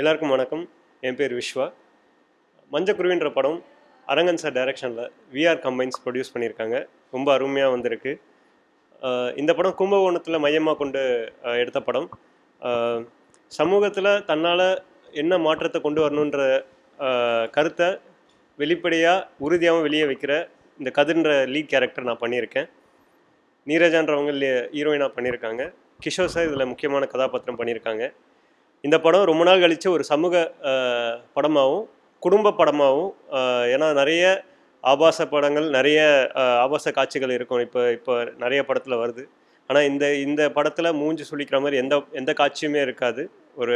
எல்லாருக்கும் வணக்கம் என் பேர் விஸ்வா மஞ்சக்குருவின்ற படம் அரங்கன் சார் டைரக்ஷனில் விஆர் கம்பைன்ஸ் ப்ரொடியூஸ் பண்ணியிருக்காங்க ரொம்ப அருமையாக வந்திருக்கு அஹ் இந்த படம் கும்பகோணத்தில் மையமாக கொண்டு அஹ், எடுத்த படம் சமூகத்தில் தன்னால் என்ன மாற்றத்தை கொண்டு வரணுன்ற அஹ், கருத்தை வெளிப்படையாக உறுதியாகவும் வெளியே வைக்கிற இந்த கதிர்ன்ற லீட் கேரக்டர் நான் பண்ணியிருக்கேன் நீரஜான்றவங்க ஹீரோயினாக பண்ணியிருக்காங்க கிஷோர் சார் இதில் முக்கியமான கதாபாத்திரம் பண்ணியிருக்காங்க இந்த படம் ரொம்ப நாள் கழித்து ஒரு சமூக அஹ், படமாகவும் குடும்ப படமாகவும் அஹ், ஏன்னா நிறைய ஆபாச படங்கள் நிறைய அஹ், ஆபாச காட்சிகள் இருக்கும் இப்போ இப்போ நிறைய படத்தில் வருது ஆனால் இந்த இந்த படத்தில் மூஞ்சி சுளிக்கிற மாதிரி எந்த எந்த காட்சியுமே இருக்காது ஒரு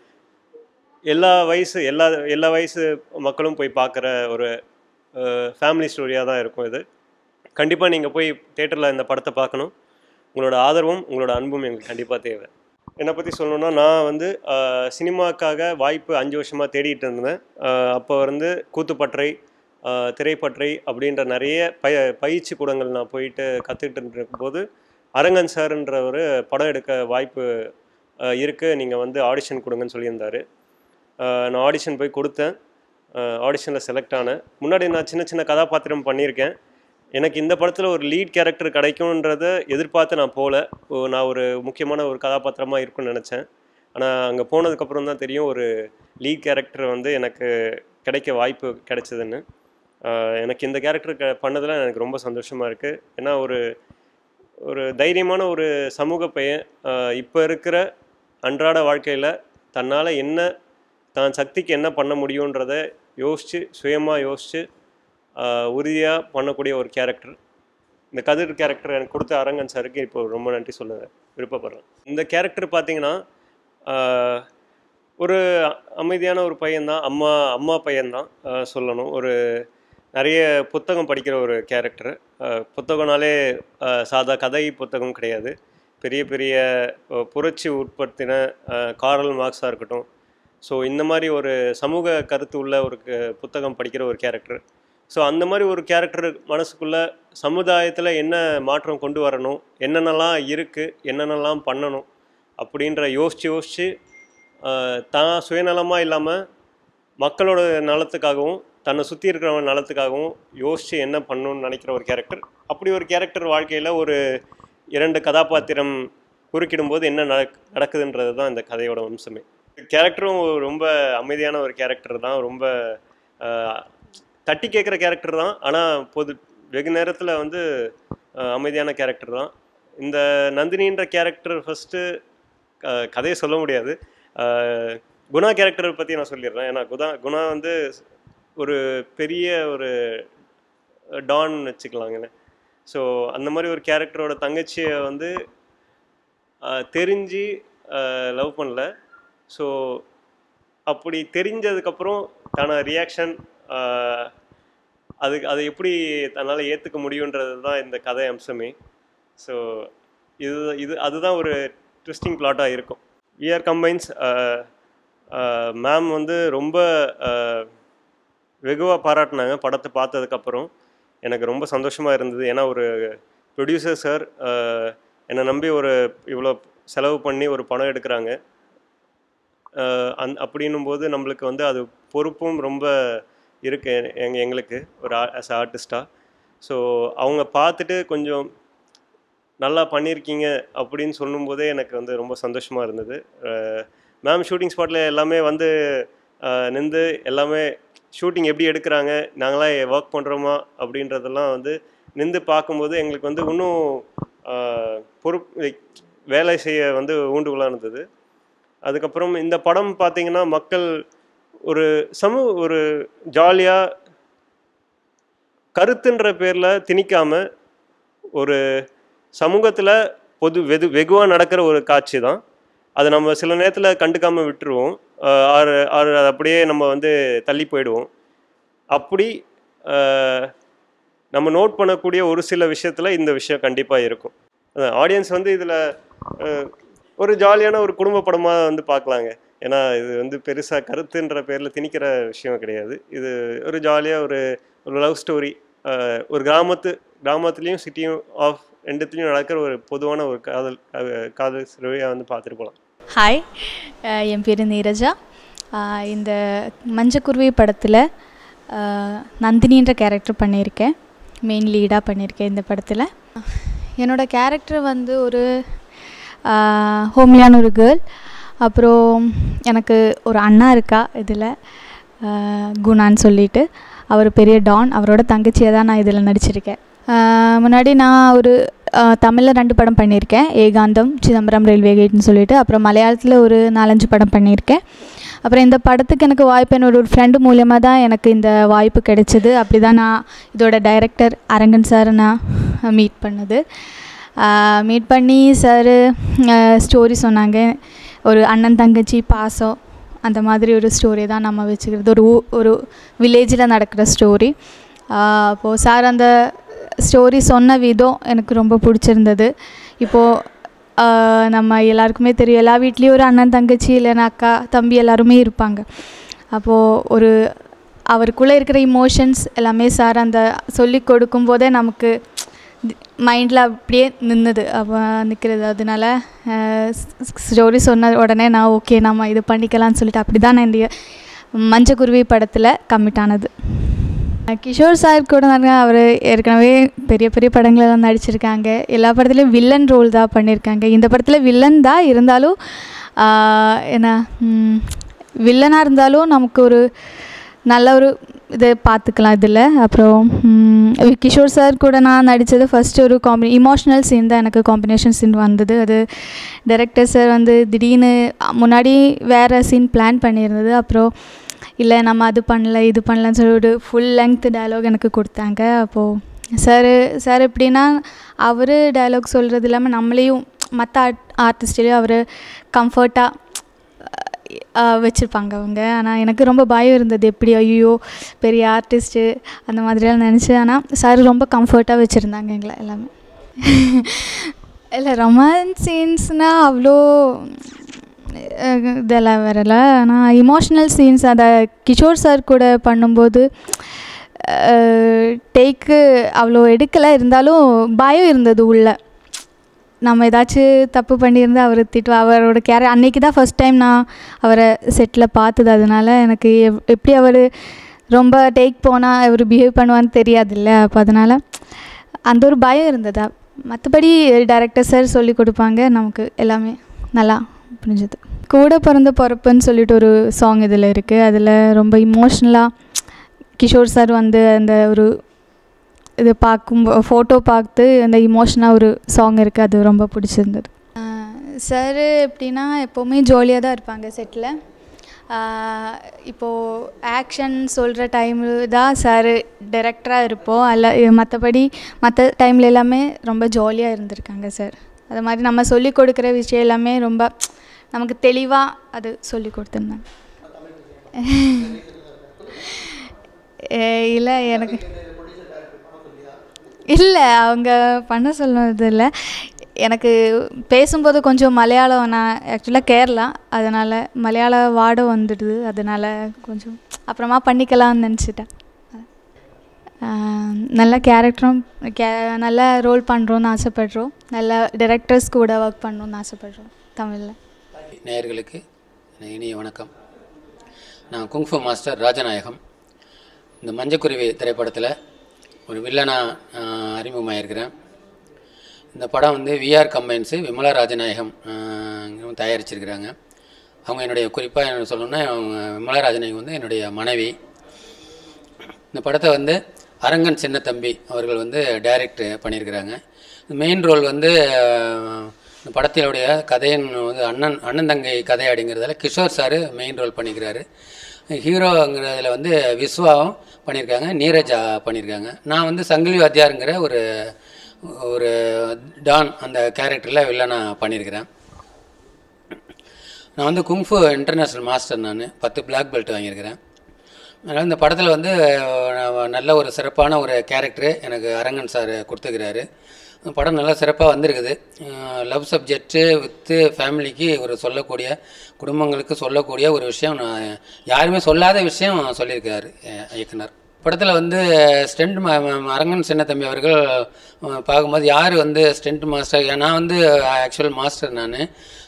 எல்லா வயசு எல்லா எல்லா வயசு மக்களும் போய் பார்க்குற ஒரு ஃபேமிலி ஸ்டோரியாக தான் இருக்கும் இது கண்டிப்பாக நீங்கள் போய் தேட்டரில் இந்த படத்தை பார்க்கணும் உங்களோட ஆதரவும் உங்களோட அன்பும் எங்களுக்கு கண்டிப்பாக தேவை என்னை பற்றி சொல்லணும்னா நான் வந்து ஆஹ், சினிமாக்காக வாய்ப்பு அஞ்சு வருஷமாக தேடிட்டு இருந்தேன் ஆஹ், அப்போ வந்து கூத்துப்பற்றை ஆஹ், திரைப்பற்றை அப்படின்ற நிறைய பய பயிற்சி கூடங்கள் நான் போயிட்டு கற்றுக்கிட்டு இருக்கும்போது அரங்கன் சார்ன்ற ஒரு படம் எடுக்க வாய்ப்பு இருக்குது நீங்கள் வந்து ஆடிஷன் கொடுங்கன்னு சொல்லியிருந்தாரு ஆஹ், நான் ஆடிஷன் போய் கொடுத்தேன் ஆடிஷனில் செலக்ட் ஆனேன் முன்னாடி நான் சின்ன சின்ன கதாபாத்திரம் பண்ணியிருக்கேன் எனக்கு இந்த படத்தில் ஒரு லீட் கேரக்டர் கிடைக்கும்ன்றத எதிர்பார்த்து நான் போகல ஓ, நான் ஒரு முக்கியமான ஒரு கதாபாத்திரமாக இருக்கும்னு நினச்சேன் ஆனால் அங்கே போனதுக்கப்புறம் தான் தெரியும் ஒரு லீட் கேரக்டர் வந்து எனக்கு கிடைக்க வாய்ப்பு கிடைச்சதுன்னு ஆஹ் எனக்கு இந்த கேரக்டர் க பண்ணதில் எனக்கு ரொம்ப சந்தோஷமாக இருக்குது ஏன்னா ஒரு ஒரு தைரியமான ஒரு சமூக பையன் இப்போ இருக்கிற அன்றாட வாழ்க்கையில் தன்னால் என்ன தான் சக்திக்கு என்ன பண்ண முடியுன்றத யோசித்து சுயமாக யோசித்து உறுதியாக பண்ணக்கூடிய ஒரு கேரக்டர் இந்த கதிர் கேரக்டர் எனக்கு கொடுத்த அரங்கன் சாருக்கு இப்போ ரொம்ப நன்றி சொல்ல விருப்பப்படுறேன் இந்த கேரக்டர் பார்த்தீங்கன்னா ஆஹ், ஒரு அமைதியான ஒரு பையன்தான் அம்மா அம்மா பையன்தான் ஆஹ், சொல்லணும் ஒரு நிறைய புத்தகம் படிக்கிற ஒரு கேரக்டர் புத்தகம்னாலே ஆஹ், சாதா கதை புத்தகம் கிடையாது பெரிய பெரிய அஹ், புரட்சி உட்படுத்தின ஆஹ், காரல் மார்க்ஸாக இருக்கட்டும் ஸோ இந்த மாதிரி ஒரு சமூக கருத்து உள்ள ஒரு க- புத்தகம் படிக்கிற ஒரு கேரக்டர் ஸோ அந்த மாதிரி ஒரு கேரக்டர் மனசுக்குள்ள சமுதாயத்தில் என்ன மாற்றம் கொண்டு வரணும் என்னென்னலாம் இருக்குது என்னென்னலாம் பண்ணணும் அப்படின்ற யோசித்து யோசித்து தான் சுயநலமாக இல்லாமல் மக்களோட நலத்துக்காகவும் தன்னை சுற்றி இருக்கிறவங்க நலத்துக்காகவும் யோசித்து என்ன பண்ணணும்னு நினைக்கிற ஒரு கேரக்டர் அப்படி ஒரு கேரக்டர் வாழ்க்கையில் ஒரு இரண்டு கதாபாத்திரம் குறுக்கிடும்போது என்ன நடக் நடக்குதுன்றது தான் இந்த கதையோட வம்சமே கேரக்டரும் ரொம்ப அமைதியான ஒரு கேரக்டர் தான் ரொம்ப ஆஹ், தட்டி கேட்குற கேரக்டர் தான் ஆனால் பொது வெகு நேரத்தில் வந்து ஆஹ், அமைதியான கேரக்டர் தான் இந்த நந்தினின்ற கேரக்டர் ஃபஸ்ட்டு கதையை சொல்ல முடியாது ஆஹ், குணா கேரக்டர் பற்றி நான் சொல்லிடுறேன் ஏன்னா குணா குணா வந்து ஒரு பெரிய ஒரு டான் வச்சுக்கலாங்கண்ணே ஸோ அந்த மாதிரி ஒரு கேரக்டரோட தங்கச்சியை வந்து ஆஹ், தெரிஞ்சு லவ் பண்ணல ஸோ அப்படி தெரிஞ்சதுக்கப்புறம் தான ரியாக்ஷன் அதுக்கு அதை எப்படி தன்னால் ஏற்றுக்க முடியுன்றது தான் இந்த கதை அம்சமே ஸோ இது இது அதுதான் ஒரு ட்விஸ்டிங் பிளாட்டாக இருக்கும் விஆர் கம்பைன்ஸ் மேம் வந்து ரொம்ப வெகுவாக பாராட்டினாங்க படத்தை பார்த்ததுக்கப்புறம் எனக்கு ரொம்ப சந்தோஷமாக இருந்தது ஏன்னா ஒரு ப்ரொடியூசர் சார் என்னை நம்பி ஒரு இவ்வளோ செலவு பண்ணி ஒரு படம் எடுக்கிறாங்க அஹ் அந் அப்படின்னும் போது நம்மளுக்கு வந்து அது பொறுப்பும் ரொம்ப இருக்கு எங்க எங்களுக்கு ஒரு ஆஸ் ஆர்டிஸ்டாக ஸோ அவங்க பார்த்துட்டு கொஞ்சம் நல்லா பண்ணியிருக்கீங்க அப்படின்னு சொல்லும்போதே எனக்கு வந்து ரொம்ப சந்தோஷமாக இருந்தது மேம் ஷூட்டிங் ஸ்பாட்டில் எல்லாமே வந்து நின்று எல்லாமே ஷூட்டிங் எப்படி எடுக்கிறாங்க நாங்களாம் ஒர்க் பண்ணுறோமா அப்படின்றதெல்லாம் வந்து நின்று பார்க்கும்போது எங்களுக்கு வந்து இன்னும் அஹ், பொறுப்பு like, வேலை செய்ய வந்து ஊண்டுகோலாக இருந்தது அதுக்கப்புறம் இந்த படம் பார்த்தீங்கன்னா மக்கள் ஒரு சமூ ஒரு ஜாலியாக கருத்துன்ற பேரில் திணிக்காம ஒரு சமூகத்தில் பொது வெது வெகுவாக நடக்கிற ஒரு காட்சி தான் அதை நம்ம சில நேரத்தில் கண்டுக்காமல் விட்டுருவோம் ஆஹ் ஆறு ஆறு அது அப்படியே நம்ம வந்து தள்ளி போயிடுவோம் அப்படி ஆஹ் நம்ம நோட் பண்ணக்கூடிய ஒரு சில விஷயத்தில் இந்த விஷயம் கண்டிப்பாக இருக்கும் ஆடியன்ஸ் வந்து இதில் ஒரு ஜாலியான ஒரு குடும்ப படமாக வந்து பார்க்கலாங்க ஏன்னா இது வந்து பெருசாக கருத்துன்ற பேரில் திணிக்கிற விஷயம் கிடையாது இது ஒரு ஜாலியாக ஒரு ஒரு லவ் ஸ்டோரி ஒரு கிராமத்து கிராமத்துலேயும் சிட்டியும் ஆஃப் ரெண்டுத்துலேயும் நடக்கிற ஒரு பொதுவான ஒரு காதல் அஹ், காதல் ஸ்டோரியாக வந்து பார்த்துட்டு போகலாம் ஹாய் அஹ் என் பேர் நீரஜா ஆஹ் இந்த மஞ்சக்குருவி படத்தில் நந்தினின்ற கேரக்டர் பண்ணியிருக்கேன் மெயின் லீடாக பண்ணியிருக்கேன் இந்த படத்தில் என்னோடய கேரக்டர் வந்து ஒரு ஹோம்லியான ஒரு கேர்ள் அப்புறம் எனக்கு ஒரு அண்ணா இருக்கா இதில் குணான்னு சொல்லிட்டு அவர் பெரிய டான் அவரோட தங்கச்சியை தான் நான் இதில் நடிச்சிருக்கேன் ஆஹ் முன்னாடி நான் ஒரு தமிழில் ரெண்டு படம் பண்ணியிருக்கேன் ஏகாந்தம் சிதம்பரம் ரயில்வே கேட்னு சொல்லிட்டு அப்புறம் மலையாளத்தில் ஒரு நாலஞ்சு படம் பண்ணியிருக்கேன் அப்புறம் இந்த படத்துக்கு எனக்கு வாய்ப்பு என்னோட ஒரு ஃப்ரெண்டு மூலியமாக தான் எனக்கு இந்த வாய்ப்பு கிடைச்சிது அப்படி தான் நான் இதோட டைரக்டர் அரங்கன் சார் நான் மீட் பண்ணது மீட் பண்ணி சார் ஸ்டோரி சொன்னாங்க ஒரு அண்ணன் தங்கச்சி பாசம் அந்த மாதிரி ஒரு ஸ்டோரி தான் நம்ம வச்சுக்கிறது ஒரு ஊ ஒரு வில்லேஜில் நடக்கிற ஸ்டோரி அப்போது சார் அந்த ஸ்டோரி சொன்ன விதம் எனக்கு ரொம்ப பிடிச்சிருந்தது இப்போது ஆஹ் நம்ம எல்லாருக்குமே தெரியும் எல்லா வீட்லேயும் ஒரு அண்ணன் தங்கச்சி இல்லைன்னா அக்கா தம்பி எல்லாருமே இருப்பாங்க அப்போது ஒரு அவருக்குள்ளே இருக்கிற இமோஷன்ஸ் எல்லாமே சார் அந்த சொல்லி கொடுக்கும்போதே நமக்கு மைண்டில் அப்படியே நின்றுது அப்போ நிற்கிறது அதனால ஸ்டோரி சொன்ன உடனே நான் ஓகே நம்ம இது பண்ணிக்கலாம்னு சொல்லிட்டு அப்படி தான் நான் இந்த மஞ்சக்குருவி படத்தில் கமிட் ஆனது கிஷோர் சார் கூட நான் அவர் ஏற்கனவே பெரிய பெரிய படங்களெல்லாம் நடிச்சிருக்காங்க எல்லா படத்துலையும் வில்லன் ரோல் தான் பண்ணியிருக்காங்க இந்த படத்தில் வில்லன் தான் இருந்தாலும் ஆஹ், என்ன வில்லனாக இருந்தாலும் நமக்கு ஒரு நல்ல ஒரு இது பார்த்துக்கலாம் இதில் அப்புறம் ம், கிஷோர் சார் கூட நான் நடித்தது ஃபஸ்ட்டு ஒரு காம்பி இமோஷ்னல் சீன் தான் எனக்கு காம்பினேஷன் சீன் வந்தது அது டைரக்டர் சார் வந்து திடீர்னு முன்னாடி வேறு சீன் பிளான் பண்ணியிருந்தது அப்புறம் இல்லை நம்ம அது பண்ணல இது பண்ணலன்னு சொல்லி ஒரு ஃபுல் லெங்த் டயலாக் எனக்கு கொடுத்தாங்க அப்போது சார் சார் எப்படின்னா அவர் டயலாக் சொல்கிறது இல்லாமல் நம்மளையும் மற்ற ஆர்ட் ஆர்டிஸ்ட்லேயும் அவர் கம்ஃபர்ட்டாக வச்சுருப்பாங்க அவங்க ஆனால் எனக்கு ரொம்ப பயம் இருந்தது எப்படி ஐயோ பெரிய ஆர்டிஸ்ட்டு அந்த மாதிரியெல்லாம் நினச்சி ஆனால் சார் ரொம்ப கம்ஃபர்ட்டாக வச்சுருந்தாங்க எங்களை எல்லாமே இல்லை ரொமான்ஸ் சீன்ஸ்னால் அவ்வளோ அஹ், இதெல்லாம் வரல ஆனால் இமோஷ்னல் சீன்ஸ் அதை கிஷோர் சார் கூட பண்ணும்போது டேக்கு அவ்வளோ எடுக்கலை இருந்தாலும் பயம் இருந்தது உள்ள நம்ம ஏதாச்சும் தப்பு பண்ணியிருந்தா அவர் திட்டு அவரோட கேர அன்னைக்கு தான் ஃபஸ்ட் டைம் நான் அவரை செட்டில் பார்த்தது அதனால எனக்கு எவ் எப்படி அவர் ரொம்ப டேக் போனால் அவர் பிஹேவ் பண்ணுவான்னு தெரியாதுல்ல அப்போ அதனால் அந்த ஒரு பயம் இருந்ததா மற்றபடி டைரக்டர் சார் சொல்லி கொடுப்பாங்க நமக்கு எல்லாமே நல்லா புரிஞ்சது கூட பிறந்த பிறப்புன்னு சொல்லிட்டு ஒரு சாங் இதில் இருக்குது அதில் ரொம்ப இமோஷ்னலாக கிஷோர் சார் வந்து அந்த ஒரு இது பார்க்கும் ஃபோட்டோ பார்த்து அந்த இமோஷனாக ஒரு சாங் இருக்குது அது ரொம்ப பிடிச்சிருந்தது சார் எப்படின்னா எப்போவுமே ஜாலியாக தான் இருப்பாங்க செட்டில் இப்போது ஆக்ஷன் சொல்கிற டைமில் தான் சார் டைரக்டராக இருப்போம் அல்ல மற்றபடி மற்ற டைமில் எல்லாமே ரொம்ப ஜாலியாக இருந்திருக்காங்க சார் அது மாதிரி நம்ம சொல்லி கொடுக்குற விஷயம் எல்லாமே ரொம்ப நமக்கு தெளிவாக அது சொல்லி கொடுத்துருந்தாங்க இல்லை எனக்கு இல்லை அவங்க பண்ண சொன்னது இல்லை எனக்கு பேசும்போது கொஞ்சம் மலையாளம் நான் ஆக்சுவலாக கேரளா அதனால் மலையாள வாடம் வந்துடுது அதனால் கொஞ்சம் அப்புறமா பண்ணிக்கலாம்னு நினச்சிட்டேன் நல்ல கேரக்டரும் கே நல்ல ரோல் பண்ணுறோன்னு ஆசைப்படுறோம் நல்ல டைரக்டர்ஸ் கூட ஒர்க் பண்ணணும்னு ஆசைப்படுறோம் தமிழில் நேயர்களுக்கு இனிய வணக்கம் நான் குங்ஃபு மாஸ்டர் ராஜநாயகம் இந்த மஞ்சக்குருவி திரைப்படத்தில் ஒரு வில்லனாக அறிமுகமாயிருக்கிறேன் இந்த படம் வந்து விஆர் கம்பைன்ஸு விமலா ராஜநாயகம் ஆஹ், தயாரிச்சிருக்கிறாங்க அவங்க என்னுடைய குறிப்பாக என்ன சொல்லணும்னா அவங்க விமலா ராஜநாயகம் வந்து என்னுடைய மனைவி இந்த படத்தை வந்து அரங்கன் சின்னத்தம்பி அவர்கள் வந்து டைரக்ட் பண்ணியிருக்கிறாங்க மெயின் ரோல் வந்து அஹ், இந்த படத்தினுடைய கதையின் வந்து அண்ணன் அண்ணன் தங்கை கதை அப்படிங்கிறதுல கிஷோர் சார் மெயின் ரோல் பண்ணிக்கிறாரு ஹீரோங்கிறதுல வந்து விஸ்வாவும் பண்ணியிருக்காங்க நீரஜா பண்ணியிருக்காங்க நான் வந்து சங்கிலி வாத்தியாருங்கிற ஒரு ஒரு டான் அந்த கேரக்டரில் வில்லனா பண்ணியிருக்கிறேன் நான் வந்து குங்ஃபு இன்டர்நேஷ்னல் மாஸ்டர் நான் பத்து பிளாக் பெல்ட் வாங்கியிருக்கிறேன் அதனால் இந்த படத்தில் வந்து அஹ், நல்ல ஒரு சிறப்பான ஒரு கேரக்டரு எனக்கு அரங்கன் சார் கொடுத்துக்கிறாரு இந்த படம் நல்லா சிறப்பாக வந்திருக்குது லவ் சப்ஜெக்ட்டு வித்து ஃபேமிலிக்கு ஒரு சொல்லக்கூடிய குடும்பங்களுக்கு சொல்லக்கூடிய ஒரு விஷயம் நான் யாருமே சொல்லாத விஷயம் சொல்லியிருக்காரு அஹ், இயக்குனர் படத்தில் வந்து ஸ்டெண்ட் ம ம- அரங்கன் சின்னத்தம்பி அவர்கள் அஹ், பார்க்கும்போது யார் வந்து ஸ்டெண்ட் மாஸ்டர் நான் வந்து ஆக்சுவல் மாஸ்டர் நான்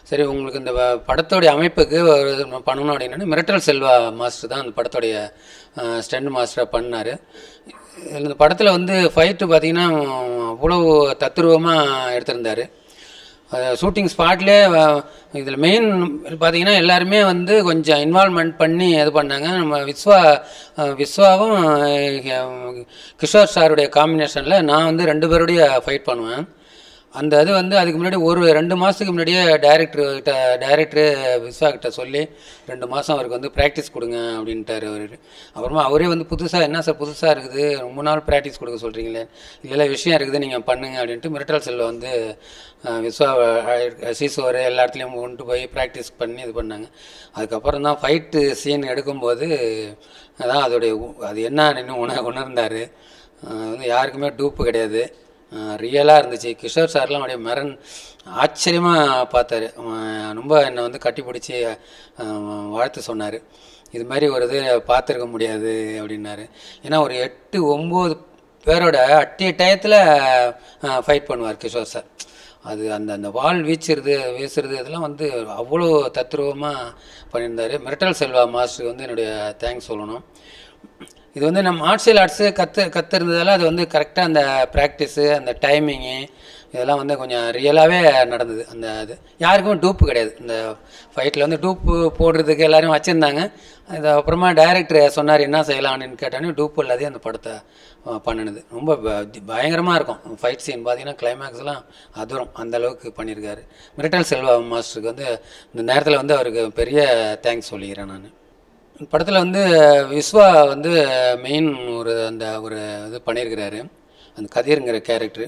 சரி உங்களுக்கு இந்த வ- படத்தோடைய அமைப்புக்கு ஒரு இது பண்ணணும் அப்படின்னா மிரட்டல் செல்வா மாஸ்டர் தான் அந்த படத்தோடைய ஸ்டண்ட் மாஸ்டராக பண்ணார் இந்த படத்தில் வந்து ஃபைட்டு பார்த்தீங்கன்னா அவ்வளோ தத்துருவமாக எடுத்திருந்தார் ஷூட்டிங் ஸ்பாட்லேயே இதில் மெயின் பார்த்தீங்கன்னா எல்லாருமே வந்து கொஞ்சம் இன்வால்மெண்ட் பண்ணி இது பண்ணாங்க நம்ம விஸ்வா அஹ், விஸ்வாவும் அஹ், கிஷோர் சாருடைய காம்பினேஷனில் நான் வந்து ரெண்டு பேருடைய ஃபைட் பண்ணுவேன் அந்த இது வந்து அதுக்கு முன்னாடி ஒரு ரெண்டு மாதத்துக்கு முன்னாடியே டைரக்டர் கிட்ட டைரக்டரு விஸ்வா கிட்ட சொல்லி ரெண்டு மாதம் அவருக்கு வந்து ப்ராக்டிஸ் கொடுங்க அப்படின்ட்டாரு அவர் அப்புறமா அவரே வந்து புதுசாக என்ன சார் புதுசாக இருக்குது ரொம்ப நாள் ப்ராக்டிஸ் கொடுக்க சொல்கிறீங்களே இல்லை விஷயம் இருக்குது நீங்கள் பண்ணுங்க அப்படின்ட்டு மிரட்டல் செல்வ வந்து அஹ், விஸ்வா சீசோர் எல்லா இடத்துலையும் கொண்டு போய் ப்ராக்டிஸ் பண்ணி இது பண்ணாங்க அதுக்கப்புறம் தான் ஃபைட்டு சீன் எடுக்கும்போது அதான் அதோடைய உ- அது என்னன்னு உண உணர்ந்தார் வந்து யாருக்குமே டூப்பு கிடையாது ரியலாக இருந்துச்சு கிஷோர் சார்லாம் அப்படியே மரன் ஆச்சரியமாக பார்த்தாரு அஹ் ரொம்ப என்னை வந்து கட்டி பிடிச்சி வாழ்த்து சொன்னார் இது மாதிரி ஒரு இது பார்த்துருக்க முடியாது அப்படின்னாரு ஏன்னா ஒரு எட்டு ஒம்பது பேரோட அட்டிய டயத்தில் ஃபைட் பண்ணுவார் கிஷோர் சார் அது அந்த அந்த வால் வீச்சுறது வீசுறது இதெல்லாம் வந்து அவ்வளோ தத்ரூபமாக பண்ணியிருந்தாரு மிரட்டல் செல்வா மாஸ்டருக்கு வந்து என்னுடைய தேங்க்ஸ் சொல்லணும் இது வந்து நம்ம மார்ஷியல் ஆர்ட்ஸு கற்று கற்றுருந்ததால அது வந்து கரெக்டாக அந்த ப்ராக்டிஸு அந்த டைமிங்கு இதெல்லாம் வந்து கொஞ்சம் ரியலாகவே நடந்தது அந்த இது யாருக்குமே டூப்பு கிடையாது இந்த ஃபைட்டில் வந்து டூப்பு போடுறதுக்கு எல்லாரும் வச்சுருந்தாங்க அது அப்புறமா டைரக்டர் சொன்னார் என்ன செய்யலாம்னு கேட்டானே டூப்பு இல்லாதே அந்த படத்தை அஹ், பண்ணினது ரொம்ப பயங்கரமாக இருக்கும் ஃபைட் சீன் பார்த்தீங்கன்னா கிளைமேக்ஸ்லாம் அதுரும் அந்த அளவுக்கு பண்ணியிருக்காரு மிரட்டல் செல்வா மாஸ்டருக்கு வந்து இந்த நேரத்தில் வந்து அவருக்கு பெரிய தேங்க்ஸ் சொல்லிக்கிறேன் நான் படத்தில் வந்து விஸ்வா வந்து மெயின் ஒரு அந்த ஒரு இது பண்ணியிருக்கிறாரு அந்த கதிருங்கிற கேரக்டர்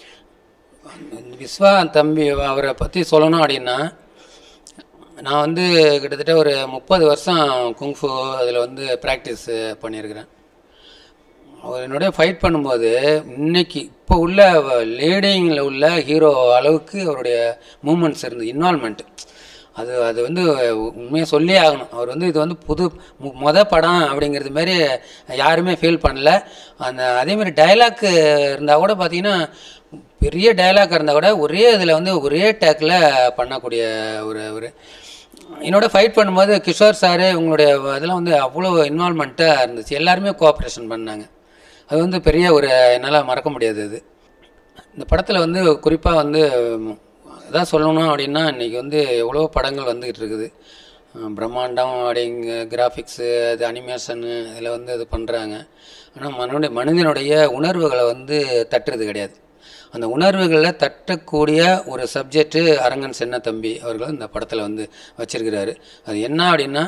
விஸ்வா தம்பி அவரை பற்றி சொல்லணும் அப்படின்னா நான் வந்து கிட்டத்தட்ட ஒரு முப்பது வருஷம் குங்ஃபு அதில் வந்து ப்ராக்டிஸ் பண்ணியிருக்கிறேன் அவர் என்னுடைய ஃபைட் பண்ணும்போது இன்னைக்கு இப்போ உள்ள லீடிங்கில் உள்ள ஹீரோ அளவுக்கு அவருடைய மூமெண்ட்ஸ் இருந்து இன்வால்மெண்ட் அது அது வந்து உண்மையாக சொல்லியே ஆகணும் அவர் வந்து இது வந்து புது மு- மொத படம் அப்படிங்கிறது மாதிரி யாருமே ஃபீல் பண்ணல அந்த அதேமாதிரி டைலாக் இருந்தால் கூட பார்த்தீங்கன்னா பெரிய டைலாக் இருந்தால் கூட ஒரே இதில் வந்து ஒரே டேக்கில் பண்ணக்கூடிய ஒரு ஒரு என்னோட ஃபைட் பண்ணும்போது கிஷோர் சாரு உங்களுடைய இதெல்லாம் வந்து அவ்வளோ இன்வால்மெண்ட்டாக இருந்துச்சு எல்லாருமே கோஆப்ரேஷன் பண்ணாங்க அது வந்து பெரிய ஒரு என்னால் மறக்க முடியாது அது இந்த படத்தில் வந்து குறிப்பாக வந்து ம், எதாவது சொல்லணும் அப்படின்னா இன்றைக்கி வந்து எவ்வளோ படங்கள் வந்துக்கிட்டு இருக்குது அஹ் பிரம்மாண்டம் அப்படிங்க கிராஃபிக்ஸு அது அனிமேஷனு இதில் வந்து இது பண்ணுறாங்க ஆனால் மனுடைய மனிதனுடைய உணர்வுகளை வந்து தட்டுறது கிடையாது அந்த உணர்வுகளில் தட்டக்கூடிய ஒரு சப்ஜெக்ட்டு அரங்கன் சின்ன தம்பி அவர்கள் இந்த படத்தில் வந்து வச்சிருக்கிறாரு அது என்ன அப்படின்னா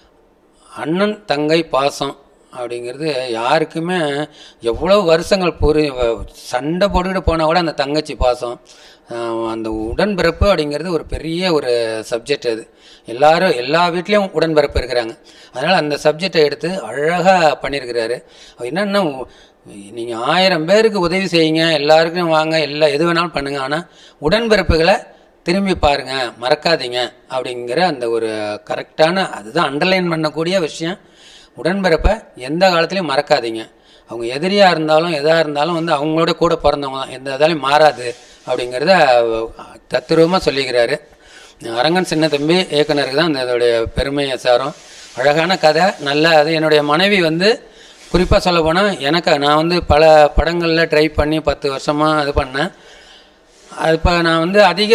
அண்ணன் தங்கை பாசம் அப்படிங்கிறது யாருக்குமே எவ்வளோ வருஷங்கள் பொறு சண்டை போட்டுக்கிட்டு போனால் கூட அந்த தங்கச்சி பாசம் ஆஹ் அந்த உடன்பிறப்பு அப்படிங்கிறது ஒரு பெரிய ஒரு சப்ஜெக்ட் அது எல்லாரும் எல்லா வீட்லேயும் உடன்பிறப்பு இருக்கிறாங்க அதனால் அந்த சப்ஜெக்டை எடுத்து அழகாக பண்ணியிருக்கிறாரு அவர் என்னென்னா நீங்கள் ஆயிரம் பேருக்கு உதவி செய்யுங்க எல்லாருக்கும் வாங்க எல்லா எது வேணாலும் பண்ணுங்க ஆனால் உடன்பிறப்புகளை திரும்பி பாருங்க மறக்காதீங்க அப்படிங்கிற அந்த ஒரு கரெக்டான அதுதான் அண்டர்லைன் பண்ணக்கூடிய விஷயம் உடன்பிறப்பை எந்த காலத்துலையும் மறக்காதீங்க அவங்க எதிரியாக இருந்தாலும் எதாக இருந்தாலும் வந்து அவங்களோட கூட பிறந்தவங்க தான் எந்த இதாலையும் மாறாது அப்படிங்கிறத தத்துரூபமாக சொல்லிக்கிறாரு அரங்கன் சின்ன தம்பி இயக்குனருக்கு தான் இந்த இதோடைய பெருமையை சாரும் அழகான கதை நல்ல அது என்னுடைய மனைவி வந்து குறிப்பாக சொல்ல போனால் எனக்கு நான் வந்து பல படங்களில் ட்ரை பண்ணி பத்து வருஷமாக இது பண்ணேன் அது இப்போ நான் வந்து அதிக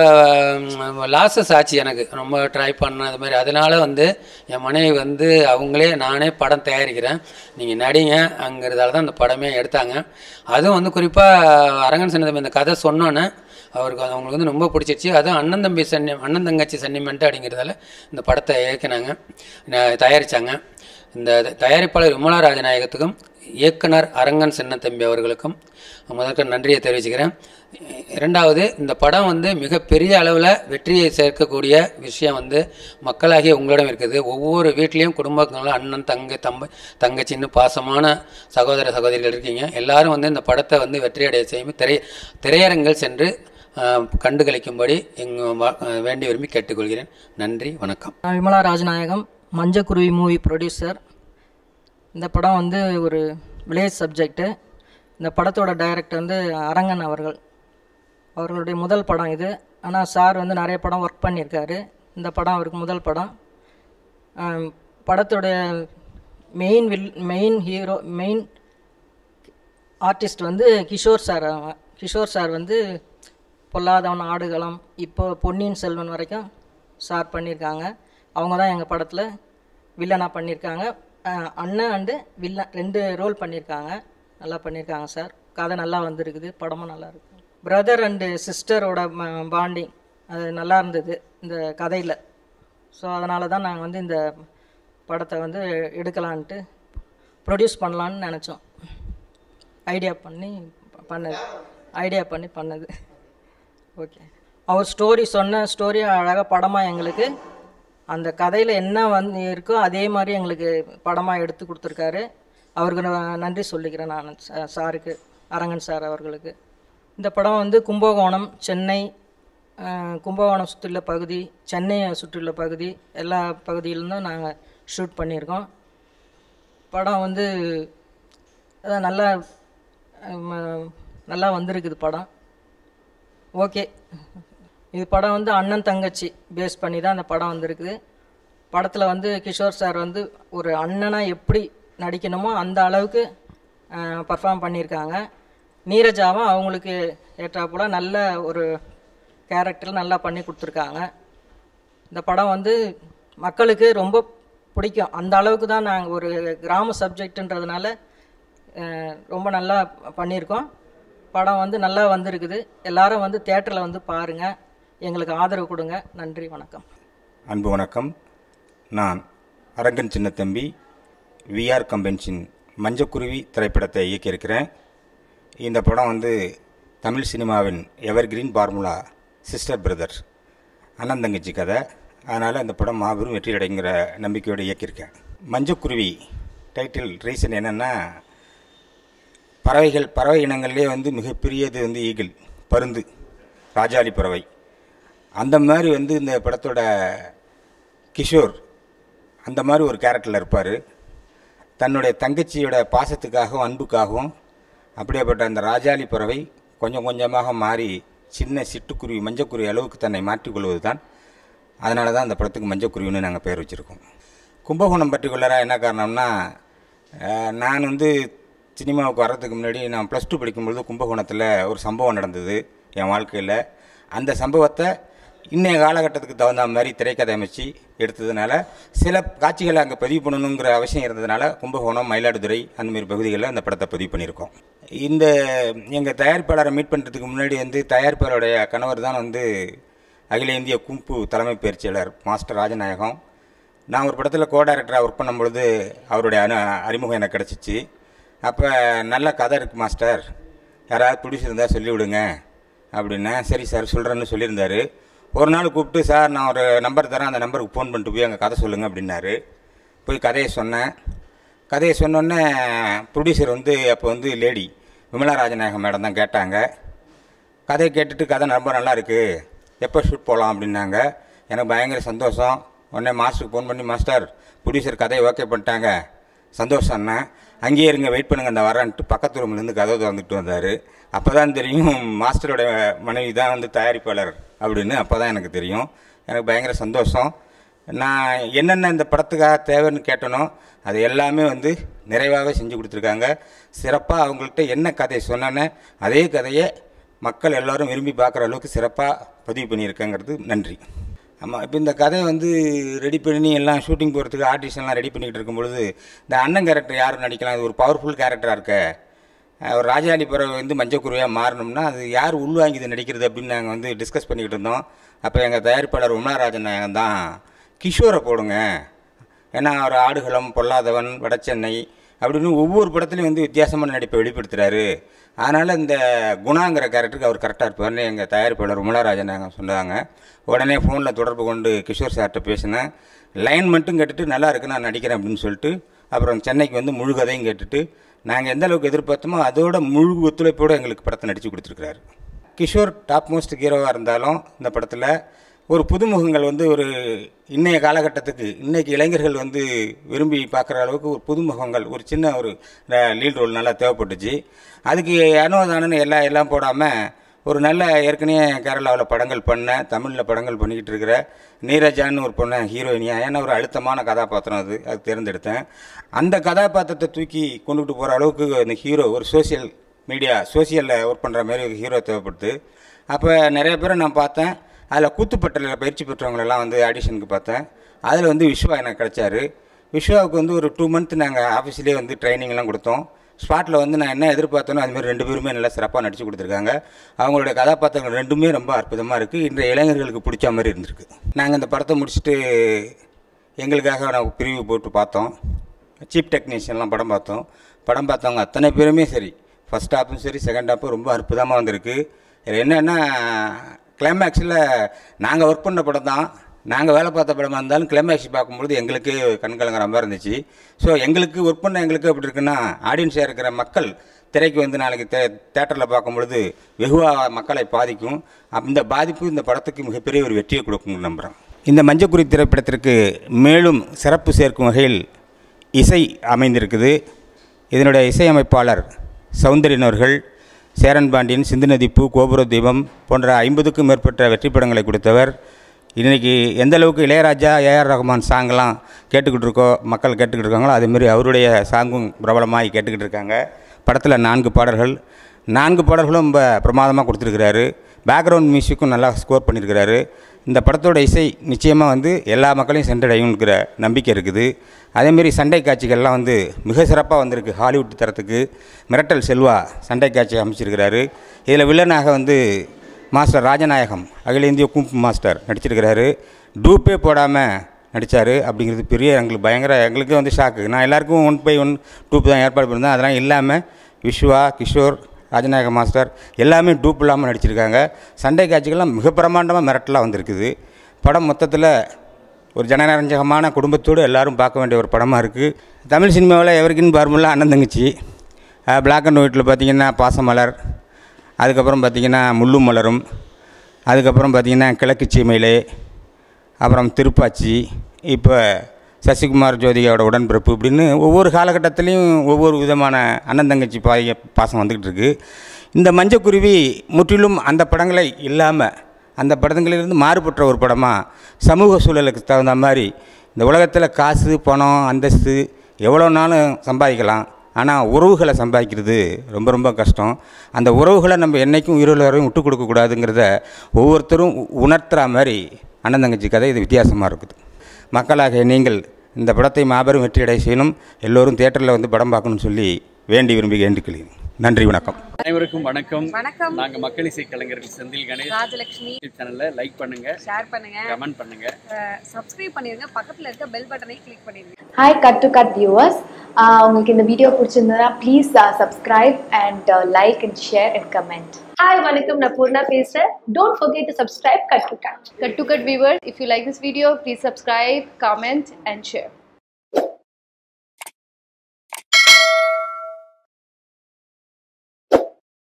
லாஸஸ் ஆச்சு எனக்கு ரொம்ப ட்ரை பண்ணேன் அது மாதிரி அதனால வந்து என் மனைவி வந்து அவங்களே நானே படம் தயாரிக்கிறேன் நீங்கள் நடிங்க அங்கிறதால தான் அந்த படமே எடுத்தாங்க அதுவும் வந்து குறிப்பாக அரங்கன் சின்னதம்பி இந்த கதை சொன்னோன்னே அவருக்கு அது அவங்களுக்கு வந்து ரொம்ப பிடிச்சிருச்சு அதுவும் அண்ணன் தம்பி சன்னி அண்ணன் தங்கச்சி சென்டிமெண்ட் அப்படிங்கிறதால இந்த படத்தை இயக்குனாங்க ந- தயாரிச்சாங்க இந்த தயாரிப்பாளர் விமலா ராஜநாயகத்துக்கும் இயக்குனர் அரங்கன் சின்னத்தம்பி அவர்களுக்கும் முதற்க நன்றியை தெரிவிச்சுக்கிறேன் இரண்டாவது இந்த படம் வந்து மிகப்பெரிய அளவில் வெற்றியை சேர்க்கக்கூடிய விஷயம் வந்து மக்களாகிய உங்களிடம் இருக்குது ஒவ்வொரு வீட்லேயும் குடும்பங்களும் அண்ணன் தங்கை தம்பை தங்கச்சின்னு பாசமான சகோதர சகோதரிகள் இருக்கீங்க எல்லாரும் வந்து இந்த படத்தை வந்து வெற்றியடைய செய்யும் திரை திரையரங்கில் சென்று ஆஹ், கண்டுகளிக்கும்படி எங்கள் வேண்டி விரும்பி கேட்டுக்கொள்கிறேன் நன்றி வணக்கம் நான் விமலா ராஜநாயகம் மஞ்சக்குருவி மூவி ப்ரொடியூசர் இந்த படம் வந்து ஒரு வில்லேஜ் சப்ஜெக்ட்டு இந்த படத்தோட டைரக்டர் வந்து அரங்கன் அவர்கள் அவர்களுடைய முதல் படம் இது ஆனால் சார் வந்து நிறைய படம் ஒர்க் பண்ணியிருக்காரு இந்த படம் அவருக்கு முதல் படம் ஆம், படத்தோடைய மெயின் வில் மெயின் ஹீரோ மெயின் ஆர்டிஸ்ட் வந்து கிஷோர் சார் அவங்க கிஷோர் சார் வந்து பொல்லாதவன் ஆடுகளம் இப்போ பொன்னியின் செல்வன் வரைக்கும் சார் பண்ணியிருக்காங்க அவங்க தான் எங்கள் படத்தில் வில்லனாக பண்ணியிருக்காங்க அஹ் அண்ணன் அண்டு வில்லன் ரெண்டு ரோல் பண்ணியிருக்காங்க நல்லா பண்ணியிருக்காங்க சார் கதை நல்லா வந்திருக்குது படமும் நல்லா இருக்கு பிரதர் அண்டு சிஸ்டரோட பாண்டிங் அது நல்லா இருந்தது இந்த கதையில் ஸோ அதனால தான் நாங்கள் வந்து இந்த படத்தை வந்து எடுக்கலான்ட்டு ப்ரொடியூஸ் பண்ணலான்னு நினச்சோம் ஐடியா பண்ணி ப- பண்ணது ஐடியா பண்ணி பண்ணது ஓகே அவர் ஸ்டோரி சொன்ன ஸ்டோரி அழகாக படமாக எங்களுக்கு அந்த கதையில் என்ன வந்து இருக்கோ அதே மாதிரி எங்களுக்கு படமாக எடுத்து கொடுத்துருக்காரு அவருக்கு நான் நன்றி சொல்லிக்கிறேன் நான் சா- சாருக்கு அரங்கன் சார் அவர்களுக்கு இந்த படம் வந்து கும்பகோணம் சென்னை அஹ், கும்பகோணம் சுற்றியுள்ள பகுதி சென்னையை சுற்றியுள்ள பகுதி எல்லா பகுதியிலிருந்தும் நாங்கள் ஷூட் பண்ணியிருக்கோம் படம் வந்து அதான் நல்லா ஹம், நல்லா வந்திருக்குது படம் ஓகே இது படம் வந்து அண்ணன் தங்கச்சி பேஸ் பண்ணி தான் அந்த படம் வந்திருக்குது படத்தில் வந்து கிஷோர் சார் வந்து ஒரு அண்ணனாக எப்படி நடிக்கணுமோ அந்த அளவுக்கு பர்ஃபார்ம் பண்ணியிருக்காங்க நீரஜாவும் அவங்களுக்கு ஏற்றாப்புல நல்ல ஒரு கேரக்டர் நல்லா பண்ணி கொடுத்துருக்காங்க இந்த படம் வந்து மக்களுக்கு ரொம்ப பிடிக்கும் அந்த அளவுக்கு தான் நாங்கள் ஒரு கிராம சப்ஜெக்ட்டுன்றதுனால அஹ், ரொம்ப நல்லா பண்ணியிருக்கோம் படம் வந்து நல்லா வந்திருக்குது எல்லாரும் வந்து தேட்டரில் வந்து பாருங்கள் எங்களுக்கு ஆதரவு கொடுங்க நன்றி வணக்கம் அன்பு வணக்கம் நான் அரங்கன் சின்னத்தம்பி விஆர் கம்பென்ஷன் மஞ்சக்குருவி திரைப்படத்தை இயக்கியிருக்கிறேன் இந்த படம் வந்து தமிழ் சினிமாவின் எவர்கிரீன் ஃபார்முலா சிஸ்டர் பிரதர் அண்ணன் தங்கச்சி கதை அதனால் இந்த படம் மாபெரும் வெற்றி அடைங்கிற நம்பிக்கையோடு இயக்கியிருக்கேன் மஞ்சக்குருவி டைட்டில் ரீசன் என்னென்னா பறவைகள் பறவை இனங்கள்லேயே வந்து மிகப்பெரியது வந்து ஈகிள் பருந்து ராஜாளி பறவை அந்த மாதிரி வந்து இந்த படத்தோட கிஷோர் அந்த மாதிரி ஒரு கேரக்டரில் இருப்பார் தன்னுடைய தங்கச்சியோட பாசத்துக்காகவும் அன்புக்காகவும் அப்படியேப்பட்ட அந்த ராஜாளி பறவை கொஞ்சம் கொஞ்சமாக மாறி சின்ன சிட்டுக்குருவி மஞ்சக்குருவி அளவுக்கு தன்னை மாற்றிக்கொள்வது தான் அதனால தான் அந்த படத்துக்கு மஞ்சக்குருவின்னு நாங்கள் பேர் வச்சுருக்கோம் கும்பகோணம் பர்டிகுலராக என்ன காரணம்னா அஹ், நான் வந்து சினிமாவுக்கு வர்றதுக்கு முன்னாடி நான் ப்ளஸ் டூ படிக்கும்பொழுது கும்பகோணத்தில் ஒரு சம்பவம் நடந்தது என் வாழ்க்கையில் அந்த சம்பவத்தை இன்றைய காலகட்டத்துக்கு தகுந்த மாதிரி திரைக்கதை அமைச்சு எடுத்ததுனால சில காட்சிகளை அங்கே பதிவு பண்ணணுங்கிற அவசியம் இருந்ததுனால கும்பகோணம் மயிலாடுதுறை அந்த மாதிரி பகுதிகளில் அந்த படத்தை பதிவு பண்ணியிருக்கோம் இந்த எங்கள் தயாரிப்பாளரை மீட் பண்ணுறதுக்கு முன்னாடி வந்து தயாரிப்பாளருடைய கணவர் தான் வந்து அகில இந்திய கும்பு தலைமை பயிற்சியாளர் மாஸ்டர் ராஜநாயகம் நான் ஒரு படத்தில் கோ டைரக்டராக ஒர்க் பண்ணும்பொழுது அவருடைய அனு அறிமுகம் எனக்கு கிடச்சிச்சு அப்போ நல்ல கதை இருக்குது மாஸ்டர் யாராவது பிடிச்சிருந்தா சொல்லி விடுங்க அப்படின்னா சரி சார் சொல்கிறேன்னு சொல்லியிருந்தாரு ஒரு நாள் கூப்பிட்டு சார் நான் ஒரு நம்பர் தரேன் அந்த நம்பருக்கு ஃபோன் பண்ணிட்டு போய் அங்கே கதை சொல்லுங்கள் அப்படின்னாரு போய் கதையை சொன்னேன் கதையை சொன்னோன்னே ப்ரொடியூசர் வந்து அப்போ வந்து லேடி விமலா ராஜநாயகம் மேடம் தான் கேட்டாங்க கதையை கேட்டுட்டு கதை ரொம்ப நல்லா இருக்கு எப்போ ஷூட் போகலாம் அப்படின்னாங்க எனக்கு பயங்கர சந்தோஷம் உடனே மாஸ்டருக்கு ஃபோன் பண்ணி மாஸ்டர் ப்ரொடியூசர் கதையை ஓகே பண்ணிட்டாங்க சந்தோஷம் அண்ணா அங்கேயே இருங்க வெயிட் பண்ணுங்க அந்த வரேன்ட்டு பக்கத்து ரூம்லேருந்து கதவை திறந்துட்டு வந்தார் அப்போ தான் தெரியும் மாஸ்டரோட மனைவி தான் வந்து தயாரிப்பாளர் அப்படின்னு அப்போ தான் எனக்கு தெரியும் எனக்கு பயங்கர சந்தோஷம் நான் என்னென்ன இந்த படத்துக்காக தேவைன்னு கேட்டனோ அது எல்லாமே வந்து நிறைவாகவே செஞ்சு கொடுத்துருக்காங்க சிறப்பாக அவங்கள்ட்ட என்ன கதையை சொன்னேன்னு அதே கதையை மக்கள் எல்லாரும் விரும்பி பார்க்குற அளவுக்கு சிறப்பாக பதிவு பண்ணியிருக்கேங்கிறது நன்றி ஆமாம் இப்போ இந்த கதையை வந்து ரெடி பண்ணி எல்லாம் ஷூட்டிங் போகிறதுக்கு ஆர்டிஸ்ட்லாம் ரெடி பண்ணிக்கிட்டு இருக்கும் பொழுது இந்த அண்ணன் கேரக்டர் யாரும் நடிக்கலாம் இது ஒரு பவர்ஃபுல் கேரக்டராக இருக்க அஹ் ஒரு ராஜாளி பறவை வந்து மஞ்சக்குருவியாக மாறணும்னா அது யார் உள்வாங்கி இது நடிக்கிறது அப்படின்னு நாங்கள் வந்து டிஸ்கஸ் பண்ணிக்கிட்டு இருந்தோம் அப்போ எங்கள் தயாரிப்பாளர் உமாராஜன் நாயகன் தான் கிஷோரை போடுங்க ஏன்னா அவர் ஆடுகளம் பொல்லாதவன் வடசென்னை அப்படின்னு ஒவ்வொரு படத்துலையும் வந்து வித்தியாசமான நடிப்பை வெளிப்படுத்துகிறாரு அதனால் இந்த குணாங்கிற கேரக்டருக்கு அவர் கரெக்டாக இருப்பார்னு எங்கள் தயாரிப்பாளர் உமலராஜன் நாங்கள் சொன்னாங்க உடனே ஃபோனில் தொடர்பு கொண்டு கிஷோர் சார்கிட்ட பேசினேன் லைன் மட்டும் கேட்டுட்டு நல்லா இருக்கு நான் நடிக்கிறேன் அப்படின்னு சொல்லிட்டு அப்புறம் சென்னைக்கு வந்து முழு கதையும் கேட்டுட்டு நாங்கள் எந்த அளவுக்கு எதிர்பார்த்தோமோ அதோட முழு ஒத்துழைப்போடு எங்களுக்கு படத்தை நடித்து கொடுத்துருக்காரு கிஷோர் டாப் மோஸ்ட் ஹீரோவாக இருந்தாலும் இந்த படத்தில் ஒரு புதுமுகங்கள் வந்து ஒரு இன்னைய காலகட்டத்துக்கு இன்னைக்கு இளைஞர்கள் வந்து விரும்பி பார்க்குற அளவுக்கு ஒரு புதுமுகங்கள் ஒரு சின்ன ஒரு லீட் ரோல் நல்லா தேவைப்பட்டுச்சு அதுக்கு அனுவதானன்னு எல்லாம் எல்லாம் போடாமல் ஒரு நல்ல ஏற்கனவே கேரளாவில் படங்கள் பண்ண தமிழில் படங்கள் பண்ணிக்கிட்டு இருக்கிற நீரஜான்னு ஒரு பொண்ணை ஹீரோயினியா ஏன்னா ஒரு அழுத்தமான கதாபாத்திரம் அது அது தேர்ந்தெடுத்தேன் அந்த கதாபாத்திரத்தை தூக்கி கொண்டுகிட்டு போகிற அளவுக்கு அந்த ஹீரோ ஒரு சோஷியல் மீடியா சோஷியலில் ஒர்க் பண்ணுற மாதிரி ஒரு ஹீரோ தேவைப்படுது அப்போ நிறைய பேரை நான் பார்த்தேன் அதில் கூத்துப்பட்டலில் பயிற்சி பெற்றவங்களெல்லாம் வந்து ஆடிஷனுக்கு பார்த்தேன் அதில் வந்து விஸ்வா எனக்கு கிடைச்சாரு விஸ்வாவுக்கு வந்து ஒரு டூ மந்த் நாங்கள் ஆஃபீஸ்லேயே வந்து ட்ரைனிங்லாம் கொடுத்தோம் ஸ்பாட்டில் வந்து நான் என்ன எதிர்பார்த்தனோ அதுமாதிரி ரெண்டு பேருமே நல்லா சிறப்பாக நடிச்சு கொடுத்துருக்காங்க அவங்களுடைய கதாபாத்திரங்கள் ரெண்டுமே ரொம்ப அற்புதமாக இருக்குது இன்றைய இளைஞர்களுக்கு பிடிச்ச மாதிரி இருந்திருக்கு நாங்கள் இந்த படத்தை முடிச்சுட்டு எங்களுக்காக நான் பிரிவு போட்டு பார்த்தோம் சீப் டெக்னீஷியன்லாம் படம் பார்த்தோம் படம் பார்த்தவங்க அத்தனை பேருமே சரி ஃபஸ்ட் ஹாப்பும் சரி செகண்ட் ஹாப்பும் ரொம்ப அற்புதமாக வந்திருக்கு இதில் என்னென்னா கிளைமேக்ஸில் நாங்கள் ஒர்க் பண்ண படம் தான் நாங்கள் வேலை பார்த்த படமாக இருந்தாலும் கிளைமேக்ஸ் பார்க்கும்பொழுது எங்களுக்கு கண் கலங்குற மாதிரி இருந்துச்சு ஸோ எங்களுக்கு ஒர்க் பண்ண எங்களுக்கு எப்படி இருக்குன்னா ஆடியன்ஸாக இருக்கிற மக்கள் திரைக்கு வந்து நாளைக்கு தே தேட்டரில் பார்க்கும்பொழுது வெகுவாக மக்களை பாதிக்கும் அந்த பாதிப்பு இந்த படத்துக்கு மிகப்பெரிய ஒரு வெற்றியை கொடுக்கும்னு நம்புகிறேன் இந்த மஞ்சக்குறி திரைப்படத்திற்கு மேலும் சிறப்பு சேர்க்கும் வகையில் இசை அமைந்திருக்குது இதனுடைய இசையமைப்பாளர் சௌந்தரியன் அவர்கள் சேரன் பாண்டியன் சிந்து நதிப்பு கோபுர தீபம் போன்ற ஐம்பதுக்கும் மேற்பட்ட வெற்றி படங்களை கொடுத்தவர் இன்றைக்கி எந்த அளவுக்கு இளையராஜா ஏஆர் ரஹ்மான் சாங்கெல்லாம் கேட்டுக்கிட்டு இருக்கோ மக்கள் கேட்டுக்கிட்டு இருக்காங்களோ அதேமாரி அவருடைய சாங்கும் பிரபலமாகி கேட்டுக்கிட்டு இருக்காங்க படத்தில் நான்கு பாடல்கள் நான்கு பாடல்களும் ரொம்ப பிரமாதமாக கொடுத்துருக்கிறாரு பேக்ரவுண்ட் மியூசிக்கும் நல்லா ஸ்கோர் பண்ணியிருக்கிறாரு இந்த படத்தோட இசை நிச்சயமாக வந்து எல்லா மக்களையும் சென்றடையுங்கிற நம்பிக்கை இருக்குது அதேமாரி சண்டை காட்சிகள்லாம் வந்து மிக சிறப்பாக வந்திருக்கு ஹாலிவுட் தரத்துக்கு மிரட்டல் செல்வா சண்டை காட்சி அமைச்சிருக்கிறாரு இதில் வில்லனாக வந்து மாஸ்டர் ராஜநாயகம் அகில இந்திய கும்ப் மாஸ்டர் நடிச்சிருக்கிறாரு டூப்பே போடாமல் நடித்தார் அப்படிங்கிறது பெரிய எங்களுக்கு பயங்கர எங்களுக்கே வந்து ஷாக்கு நான் எல்லாருக்கும் ஒன் பை ஒன் டூப் தான் ஏற்பாடு பண்ணியிருந்தேன் அதெல்லாம் இல்லாமல் விஸ்வா கிஷோர் ராஜநாயக மாஸ்டர் எல்லாமே டூப் இல்லாமல் நடிச்சிருக்காங்க சண்டை காட்சிகள்லாம் மிக பிரமாண்டமாக மிரட்டலாக வந்திருக்குது படம் மொத்தத்தில் ஒரு ஜனரஞ்சகமான குடும்பத்தோடு எல்லாரும் பார்க்க வேண்டிய ஒரு படமாக இருக்குது தமிழ் சினிமாவில் எவருக்குன்னு பார்முல்லா அண்ணன் தங்கச்சி பிளாக் அண்ட் ஒயிட்டில் பார்த்தீங்கன்னா பாசமலர் அதுக்கப்புறம் பார்த்திங்கன்னா முள்ளும் மலரும் அதுக்கப்புறம் பார்த்திங்கன்னா கிழக்கு சீமையிலே அப்புறம் திருப்பாச்சி இப்போ சசிகுமார் ஜோதிகாவோட உடன்பிறப்பு இப்படின்னு ஒவ்வொரு காலகட்டத்திலையும் ஒவ்வொரு விதமான அண்ணன் தங்கச்சி பாய பாசம் வந்துக்கிட்டு இருக்கு இந்த மஞ்சக்குருவி முற்றிலும் அந்த படங்களை இல்லாமல் அந்த படங்களிலிருந்து மாறுபட்ட ஒரு படமாக சமூக சூழலுக்கு தகுந்த மாதிரி இந்த உலகத்தில் காசு பணம் அந்தஸ்து எவ்வளோ நாளும் சம்பாதிக்கலாம் ஆனால் உறவுகளை சம்பாதிக்கிறது ரொம்ப ரொம்ப கஷ்டம் அந்த உறவுகளை நம்ம என்றைக்கும் உயிரில் வரையும் விட்டு கொடுக்கக்கூடாதுங்கிறத ஒவ்வொருத்தரும் உ- உணர்த்துற மாதிரி அண்ணன் தங்கச்சி கதை இது வித்தியாசமாக இருக்குது மக்களாக நீங்கள் இந்த படத்தை மாபெரும் வெற்றியடை செய்யணும் எல்லோரும் தேட்டரில் வந்து படம் பார்க்கணும்னு சொல்லி வேண்டி விரும்பி வேண்டிக்கொள்கிறேன் நன்றி வணக்கம் அனைவருக்கும் வணக்கம் வணக்கம் நாங்க மக்கள் இசை கலைஞர்கள் செந்தில் கணேஷ் ராஜலட்சுமி யூடியூப் சேனல்ல லைக் பண்ணுங்க ஷேர் பண்ணுங்க கமெண்ட் பண்ணுங்க சப்ஸ்கிரைப் பண்ணிருங்க பக்கத்துல இருக்க பெல் பட்டனை கிளிக் பண்ணிருங்க hi cut to cut viewers உங்களுக்கு இந்த வீடியோ பிடிச்சிருந்ததுன்னா please subscribe and like and share and comment hi வணக்கம் நான் பூர்ணா பேசுறேன் don't forget to subscribe cut to cut Cut to Cut viewers, if you like this video, please subscribe, comment, and share.